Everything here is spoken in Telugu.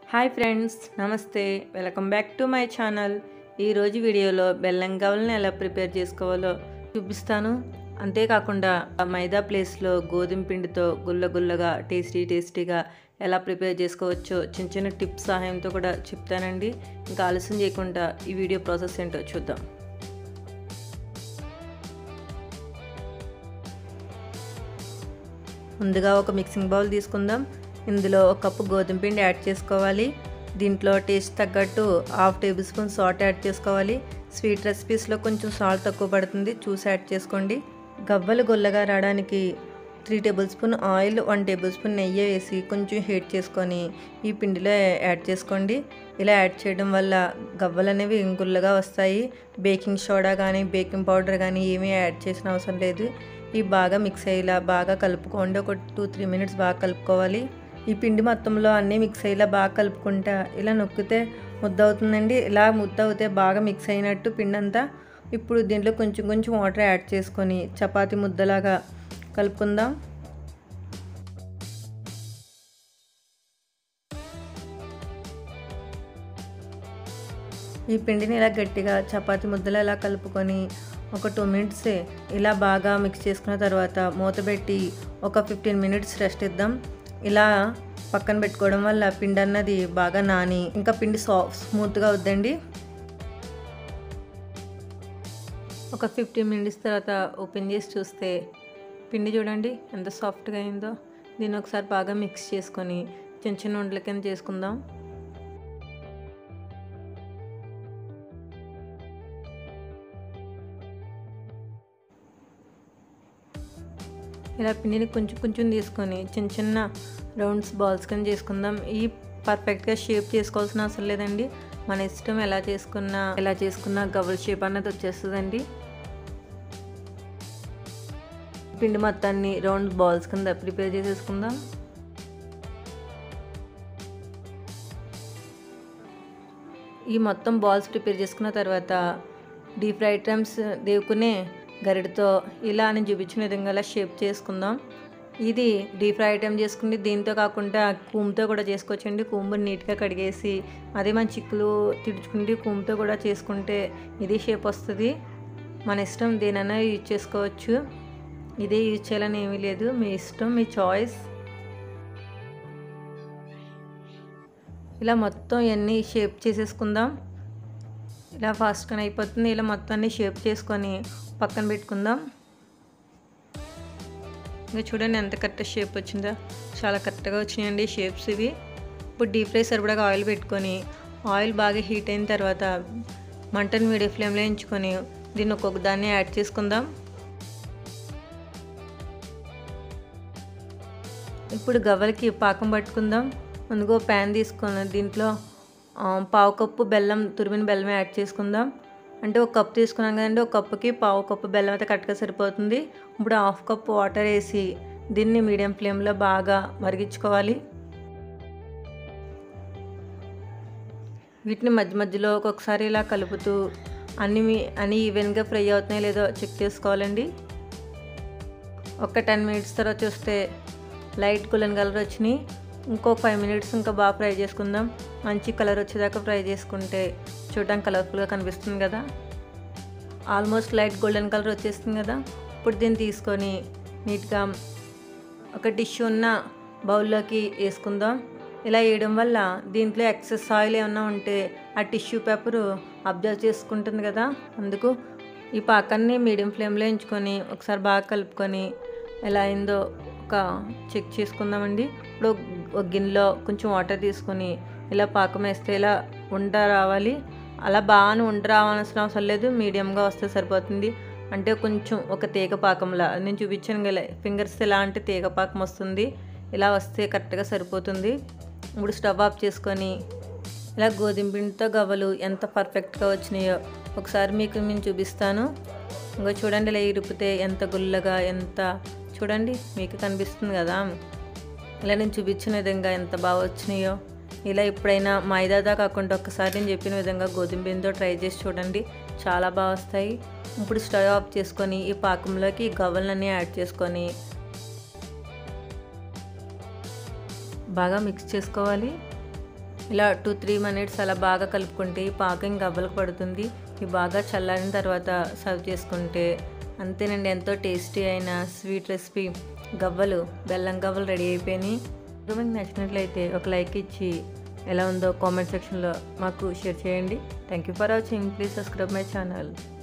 హాయ్ ఫ్రెండ్స్ నమస్తే welcome back to my channel ఈరోజు వీడియోలో బెల్లం గవ్వలను ఎలా ప్రిపేర్ చేసుకోవాలో చూపిస్తాను అంతేకాకుండా ఆ మైదా ప్లేస్లో గోధుమ పిండితో గుల్ల గుల్లగా టేస్టీ టేస్టీగా ఎలా ప్రిపేర్ చేసుకోవచ్చో చిన్న చిన్న టిప్స్ సహాయంతో కూడా చెప్తానండి ఇంకా ఆలస్యం చేయకుండా ఈ వీడియో ప్రాసెస్ ఏంటో చూద్దాం ముందుగా ఒక మిక్సింగ్ బౌల్ తీసుకుందాం ఇందులో ఒక కప్పు గోధుమ పిండి యాడ్ చేసుకోవాలి దీంట్లో టేస్ట్ తగ్గట్టు half tablespoon salt add చేసుకోవాలి స్వీట్ రెసిపీస్లో కొంచెం సాల్ట్ తక్కువ పడుతుంది చూసి యాడ్ చేసుకోండి గవ్వలు గొల్లగా రావడానికి three tablespoon oil one tablespoon నెయ్యి వేసి కొంచెం హీట్ చేసుకొని ఈ పిండిలో యాడ్ చేసుకోండి ఇలా యాడ్ చేయడం వల్ల గవ్వలు అనేవి గుల్లగా వస్తాయి బేకింగ్ సోడా కానీ బేకింగ్ పౌడర్ కానీ ఏమీ యాడ్ చేసిన అవసరం లేదు ఇవి బాగా మిక్స్ అయ్యేలా బాగా కలుపుకోండి ఒక టూ త్రీ మినిట్స్ బాగా కలుపుకోవాలి ఈ పిండి మొత్తంలో అన్నీ మిక్స్ అయ్యేలా బాగా కలుపుకుంటా ఇలా నొక్కితే ముద్ద అవుతుందండి ఇలా ముద్ద అవుతే బాగా మిక్స్ అయినట్టు పిండి అంతా ఇప్పుడు దీంట్లో కొంచెం కొంచెం వాటర్ యాడ్ చేసుకొని చపాతి ముద్దలాగా కలుపుకుందాం ఈ పిండిని ఇలా గట్టిగా చపాతి ముద్దలు ఇలా కలుపుకొని ఒక టూ మినిట్స్ ఇలా బాగా మిక్స్ చేసుకున్న తర్వాత మూత పెట్టి ఒక ఫిఫ్టీన్ మినిట్స్ రెస్ట్ ఇద్దాం ఇలా పక్కన పెట్టుకోవడం వల్ల పిండి అన్నది బాగా నాని ఇంకా పిండి సాఫ్ట్ స్మూత్గా వద్దండి ఒక ఫిఫ్టీన్ మినిట్స్ తర్వాత ఓపెన్ చేసి చూస్తే పిండి చూడండి ఎంత సాఫ్ట్గా అయిందో దీన్ని ఒకసారి బాగా మిక్స్ చేసుకొని చిన్న చిన్న ఉండల కింద చేసుకుందాం ఇలా పిండిని కొంచెం కొంచెం తీసుకొని చిన్న చిన్న రౌండ్స్ బాల్స్ కింద చేసుకుందాం ఈ పర్ఫెక్ట్గా షేప్ చేసుకోవాల్సిన అవసరం లేదండి మన ఇష్టం ఎలా చేసుకున్నా ఎలా చేసుకున్నా గవ్వల షేప్ అన్నది వచ్చేస్తుందండి పిండి మొత్తాన్ని రౌండ్ బాల్స్ కింద ప్రిపేర్ చేసేసుకుందాం ఈ మొత్తం బాల్స్ ప్రిపేర్ చేసుకున్న తర్వాత డీప్ ఫ్రై ఐటమ్స్ దేవుకునే గరిటతో ఇలా అని చూపించిన విధంగా అలా షేప్ చేసుకుందాం ఇది డీప్ ఫ్రై ఐటమ్ చేసుకుంటే దీంతో కాకుండా కూమ్తో కూడా చేసుకోవచ్చండి కూంబుని నీట్గా కడిగేసి అదే మన చిక్కులు తిడుచుకుంటే కూమ్తో కూడా చేసుకుంటే ఇది షేప్ వస్తుంది మన ఇష్టం దేనైనా యూజ్ చేసుకోవచ్చు ఇదే యూజ్ చేయాలని ఏమీ లేదు మీ ఇష్టం మీ చాయిస్ ఇలా మొత్తం ఇవన్నీ షేప్ చేసేసుకుందాం ఇలా ఫాస్ట్గా అయిపోతుంది ఇలా మొత్తాన్ని షేప్ చేసుకొని పక్కన పెట్టుకుందాం ఇంకా చూడండి ఎంత కరెక్ట్ షేప్ వచ్చిందో చాలా కరెక్ట్గా వచ్చినాయండి షేప్స్ ఇవి ఇప్పుడు డీప్ ఫ్రై సరిపడాగా ఆయిల్ పెట్టుకొని ఆయిల్ బాగా హీట్ అయిన తర్వాత మంటను మీడియం ఫ్లేమ్లో ఎంచుకొని దీన్ని ఒక్కొక్క దాన్ని యాడ్ చేసుకుందాం ఇప్పుడు గవ్వలకి పాకం పట్టుకుందాం ముందుగా ప్యాన్ తీసుకొని దీంట్లో పావు కప్పు బెల్లం తురిమిన బెల్లం యాడ్ చేసుకుందాం అంటే ఒక కప్పు తీసుకున్నాం కదండి ఒక కప్పుకి పావు కప్పు బెల్లం అయితే కరెక్ట్గా సరిపోతుంది ఇప్పుడు హాఫ్ కప్ వాటర్ వేసి దీన్ని మీడియం ఫ్లేమ్లో బాగా మరిగించుకోవాలి వీటిని మధ్య మధ్యలో ఒక్కొక్కసారి ఇలా కలుపుతూ అన్ని అన్ని ఈవెన్గా ఫ్రై అవుతున్నాయో లేదో చెక్ చేసుకోవాలండి ఒక టెన్ మినిట్స్ తర్వాత చూస్తే లైట్ గోల్డెన్ కలర్ వచ్చినాయి ఇంకో ఫైవ్ మినిట్స్ ఇంకా బాగా ఫ్రై చేసుకుందాం మంచి కలర్ వచ్చేదాకా ఫ్రై చేసుకుంటే చూడడానికి కలర్ఫుల్గా కనిపిస్తుంది కదా ఆల్మోస్ట్ లైట్ గోల్డెన్ కలర్ వచ్చేస్తుంది కదా ఇప్పుడు దీన్ని తీసుకొని నీట్గా ఒక టిష్యూ ఉన్న బౌల్లోకి వేసుకుందాం ఇలా వేయడం వల్ల దీంట్లో ఎక్సెస్ ఆయిల్ ఏమన్నా ఉంటే ఆ టిష్యూ పేపర్ అబ్జర్వ్ చేసుకుంటుంది కదా అందుకు ఈ పాకాన్ని మీడియం ఫ్లేమ్లో ఎంచుకొని ఒకసారి బాగా కలుపుకొని ఎలా అయిందో ఒక చెక్ చేసుకుందామండి ఇప్పుడు ఒక గిన్నెలో కొంచెం వాటర్ తీసుకొని ఇలా పాకం వేస్తే ఇలా ఉండ రావాలి అలా బాగా ఉండ రావాల్సిన అవసరం లేదు మీడియంగా వస్తే సరిపోతుంది అంటే కొంచెం ఒక తీగ పాకంలా నేను చూపించాను కదా ఫింగర్స్ ఎలా అంటే తీగ పాకం వస్తుంది ఇలా వస్తే కరెక్ట్గా సరిపోతుంది ఇప్పుడు స్టవ్ ఆఫ్ చేసుకొని ఇలా గోధుమ పిండితో గవ్వలు ఎంత పర్ఫెక్ట్గా వచ్చినాయో ఒకసారి మీకు నేను చూపిస్తాను ఇంకా చూడండి ఇలా ఇరిపితే ఎంత గుల్లగా ఎంత చూడండి మీకు కనిపిస్తుంది కదా ఇలా నేను చూపించిన విధంగా ఎంత బాగా వచ్చినాయో ఇలా ఎప్పుడైనా మైదాదా కాకుండా ఒక్కసారి నేను చెప్పిన విధంగా గోధుమ పిండితో ట్రై చేసి చూడండి చాలా బాగా వస్తాయి ఇప్పుడు స్టవ్ ఆఫ్ చేసుకొని ఈ పాకంలోకి గవ్వలన్నీ యాడ్ చేసుకొని బాగా మిక్స్ చేసుకోవాలి ఇలా టూ త్రీ మినిట్స్ అలా బాగా కలుపుకుంటే ఈ పాకం గవ్వలకు పడుతుంది ఇవి బాగా చల్లారిన తర్వాత సర్వ్ చేసుకుంటే అంతేనండి ఎంతో టేస్టీ అయిన స్వీట్ రెసిపీ గవ్వలు బెల్లం గవ్వలు రెడీ అయిపోయినాయి మీకు నచ్చినట్లయితే ఒక లైక్ ఇచ్చి ఎలా ఉందో కామెంట్ సెక్షన్లో మాకు షేర్ చేయండి thank you for watching please subscribe my channel